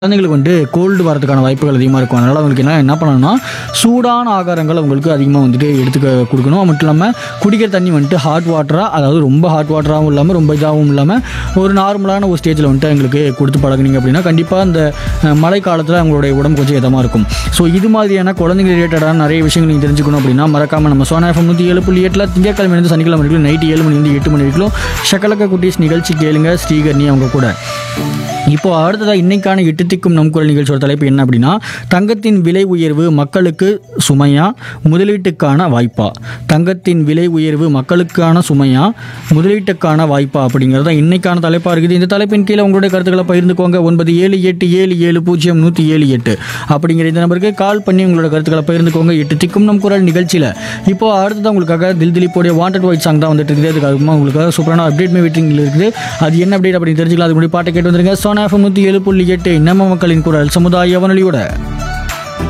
குழந்தைங்களுக்கு வந்துட்டு கோல்டு வரதுக்கான வாய்ப்புகள் அதிகமாக இருக்கும் அதனால் அவங்களுக்கு என்ன என்ன பண்ணணும்னா சூடான ஆகாரங்கள் அவங்களுக்கு அதிகமாக வந்துட்டு எடுத்துக்க கொடுக்கணும் அது மட்டும் இல்லாமல் குடிக்கிற தண்ணி வந்துட்டு ஹாட் வாட்டராக அதாவது ரொம்ப ஹாட் வாட்டராகவும் இல்லாமல் ரொம்ப இதாகவும் இல்லாமல் ஒரு நார்மலான ஒரு ஸ்டேஜில் வந்துட்டு எங்களுக்கு கொடுத்து பழகுனீங்க அப்படின்னா கண்டிப்பாக அந்த அஹ், மழை காலத்தில் அவங்களுடைய உடம்பு கொஞ்சம் இதமாக இருக்கும் ஸோ இது மாதிரியான குழந்தைங்க ரிலேட்டடான நிறைய விஷயங்கள் நீங்கள் தெரிஞ்சுக்கணும் அப்படின்னா மறக்காமல் நம்ம சோனா எஃப்எம் நூற்றி ஏழு புள்ளி எட்டில் திங்கக்கிழமையிலேருந்து சனிக்கிழமை வரைக்கும் நைட்டு ஏழு மணிலேருந்து எட்டு மணி வரைக்கும் ஷக்கலக்க குட்டீஸ் நிகழ்ச்சி கேளுங்க ஸ்ரீகர்ணி அவங்க கூட இப்போ அடுத்ததாக இன்னைக்கான எட்டு திக்கும் நம் குரல் நிகழ்ச்சியோட தலைப்பு என்ன அப்படின்னா தங்கத்தின் விலை உயர்வு மக்களுக்கு சுமையா முதலீட்டுக்கான வாய்ப்பா தங்கத்தின் விலை உயர்வு மக்களுக்கான சுமையா முதலீட்டுக்கான வாய்ப்பா அப்படிங்கிறது தான் இன்னைக்கான தலைப்பாக இருக்குது இந்த தலைப்பின் கீழே உங்களுடைய கருத்துக்களை பகிர்ந்துக்கோங்க ஒன்பது ஏழு எட்டு ஏழு ஏழு பூஜ்ஜியம் நூற்றி ஏழு எட்டு அப்படிங்கிற இந்த நம்பருக்கு கால் பண்ணி உங்களோட கருத்துக்களை பகிர்ந்துக்கோங்க எட்டு திக்கும் நம் குரல் நிகழ்ச்சியில் இப்போ அடுத்ததான் உங்களுக்காக தில் திலீப்போடைய வாண்டட் ஒயிட் சாங் தான் வந்துட்டு இருக்குது அதுக்கு உங்களுக்காக சூப்பரான அப்டேட் மே வெயிட்டிங்கில் இருக்குது அது என்ன அப்டேட் அப்படின்னு தெரிஞ்சுக்கலாம் அதுக்கு முன்னாடி பாட்டை கேட்டு வந்துருங்க சோனா எஃப்எம் நூற்றி ஏழு புள்ளி எட்டு நம்ம மக்களின் குரல் சமுதாய வானொலியோட